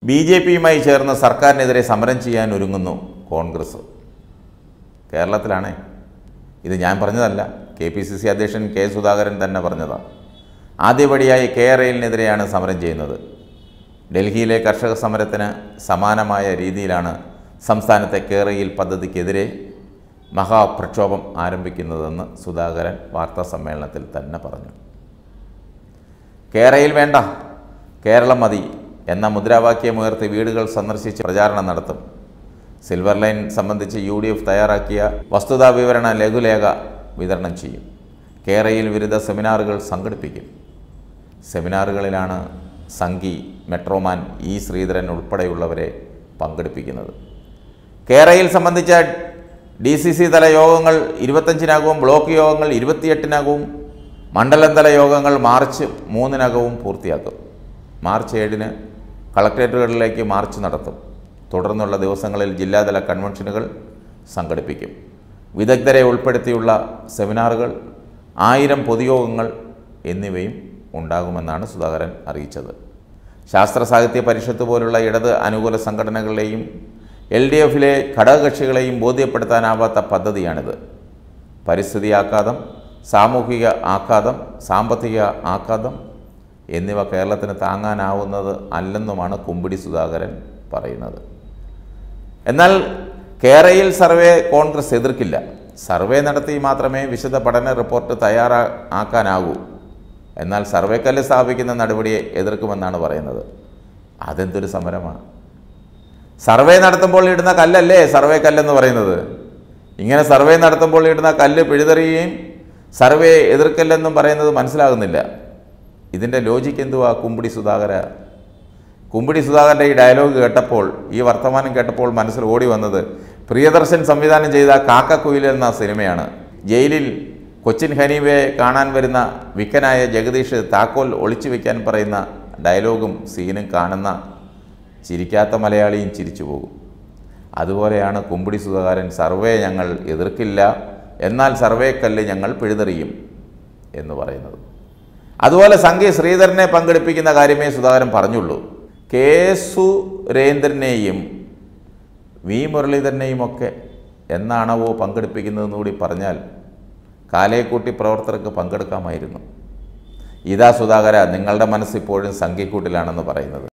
B J പിയുമായി ചേർന്ന് സർക്കാരിനെതിരെ സമരം ചെയ്യാൻ ഒരുങ്ങുന്നു കോൺഗ്രസ് കേരളത്തിലാണേ ഇത് ഞാൻ പറഞ്ഞതല്ല കെ പി സി സി അധ്യക്ഷൻ കെ സുധാകരൻ തന്നെ പറഞ്ഞതാണ് ആദ്യപടിയായി കെ റെയിലിനെതിരെയാണ് സമരം ചെയ്യുന്നത് ഡൽഹിയിലെ കർഷക സമരത്തിന് സമാനമായ രീതിയിലാണ് സംസ്ഥാനത്തെ കെ റെയിൽ പദ്ധതിക്കെതിരെ മഹാപ്രക്ഷോഭം ആരംഭിക്കുന്നതെന്ന് സുധാകരൻ വാർത്താ സമ്മേളനത്തിൽ തന്നെ പറഞ്ഞു കേരയിൽ വേണ്ട കേരളം മതി എന്ന മുദ്രാവാക്യമുയർത്തി വീടുകൾ സന്ദർശിച്ച് പ്രചാരണം നടത്തും സിൽവർ ലൈൻ സംബന്ധിച്ച് യു ഡി എഫ് തയ്യാറാക്കിയ വസ്തുതാ വിവരണ ലഘുലേഖ വിതരണം ചെയ്യും കേരയിൽ വിരുദ്ധ സെമിനാറുകൾ സംഘടിപ്പിക്കും സെമിനാറുകളിലാണ് സംഘി മെട്രോമാൻ ഇ ശ്രീധരൻ ഉൾപ്പെടെയുള്ളവരെ പങ്കെടുപ്പിക്കുന്നത് കേരയിൽ സംബന്ധിച്ച ഡി സി സി തല യോഗങ്ങൾ ഇരുപത്തഞ്ചിനകവും ബ്ലോക്ക് യോഗങ്ങൾ ഇരുപത്തിയെട്ടിനകവും മണ്ഡലം തല യോഗങ്ങൾ മാർച്ച് മൂന്നിനകവും പൂർത്തിയാക്കും മാർച്ച് ഏഴിന് കളക്ട്രേറ്റുകളിലേക്ക് മാർച്ച് നടത്തും തുടർന്നുള്ള ദിവസങ്ങളിൽ ജില്ലാതല കൺവെൻഷനുകൾ സംഘടിപ്പിക്കും വിദഗ്ധരെ ഉൾപ്പെടുത്തിയുള്ള സെമിനാറുകൾ ആയിരം പൊതുയോഗങ്ങൾ എന്നിവയും ഉണ്ടാകുമെന്നാണ് സുധാകരൻ അറിയിച്ചത് ശാസ്ത്ര സാഹിത്യ പരിഷത്ത് പോലുള്ള ഇടത് അനുകൂല സംഘടനകളെയും എൽ ഡി എഫിലെ ഘടകകക്ഷികളെയും ബോധ്യപ്പെടുത്താനാവാത്ത പദ്ധതിയാണിത് പരിസ്ഥിതി ആഘാതം സാമൂഹിക ആഘാതം സാമ്പത്തിക ആഘാതം എന്നിവ കേരളത്തിന് താങ്ങാനാവുന്നത് അല്ലെന്നുമാണ് കുമ്പിടി സുധാകരൻ പറയുന്നത് എന്നാൽ കേരയിൽ സർവേ കോൺഗ്രസ് എതിർക്കില്ല സർവേ നടത്തി മാത്രമേ വിശദ പഠന റിപ്പോർട്ട് തയ്യാറാ ആക്കാനാകൂ എന്നാൽ സർവേക്കല്ല് സ്ഥാപിക്കുന്ന നടപടിയെ എതിർക്കുമെന്നാണ് പറയുന്നത് അതെന്തൊരു സമരമാണ് സർവേ നടത്തുമ്പോൾ ഇടുന്ന കല്ലല്ലേ സർവേ കല്ലെന്ന് പറയുന്നത് ഇങ്ങനെ സർവേ നടത്തുമ്പോൾ ഇടുന്ന കല്ല് പിഴുതെറിയുകയും സർവേ എതിർക്കല്ലെന്നും പറയുന്നത് മനസ്സിലാകുന്നില്ല ഇതിൻ്റെ ലോജിക്ക് എന്തുവാ കുമ്പിടി സുധാകര കുമ്പിടി സുധാകരൻ്റെ ഈ ഡയലോഗ് കേട്ടപ്പോൾ ഈ വർത്തമാനം കേട്ടപ്പോൾ മനസ്സിൽ ഓടി വന്നത് പ്രിയദർശൻ സംവിധാനം ചെയ്ത കാക്കക്കുയിൽ എന്ന സിനിമയാണ് ജയിലിൽ കൊച്ചിൻ ഹനീവയെ കാണാൻ വരുന്ന വിക്കനായ ജഗദീഷ് താക്കോൽ ഒളിച്ചു വെക്കാൻ പറയുന്ന ഡയലോഗും സീനും കാണുന്ന ചിരിക്കാത്ത മലയാളിയും ചിരിച്ചു പോകും അതുപോലെയാണ് കുമ്പിടി സുധാകരൻ സർവേ ഞങ്ങൾ എതിർക്കില്ല എന്നാൽ സർവേക്കല്ല് ഞങ്ങൾ പിഴുതെറിയും എന്ന് പറയുന്നത് അതുപോലെ സംഘി ശ്രീധരനെ പങ്കെടുപ്പിക്കുന്ന കാര്യമേ സുധാകരൻ പറഞ്ഞുള്ളൂ കെ സുരേന്ദ്രനെയും വി മുരളീധരനെയും ഒക്കെ എന്നാണവോ പങ്കെടുപ്പിക്കുന്നതെന്ന് കൂടി പറഞ്ഞാൽ കാലേക്കൂട്ടി പ്രവർത്തകർക്ക് പങ്കെടുക്കാമായിരുന്നു ഇതാ സുധാകര നിങ്ങളുടെ മനസ്സിപ്പോഴും സംഘിക്കൂട്ടിലാണെന്ന് പറയുന്നത്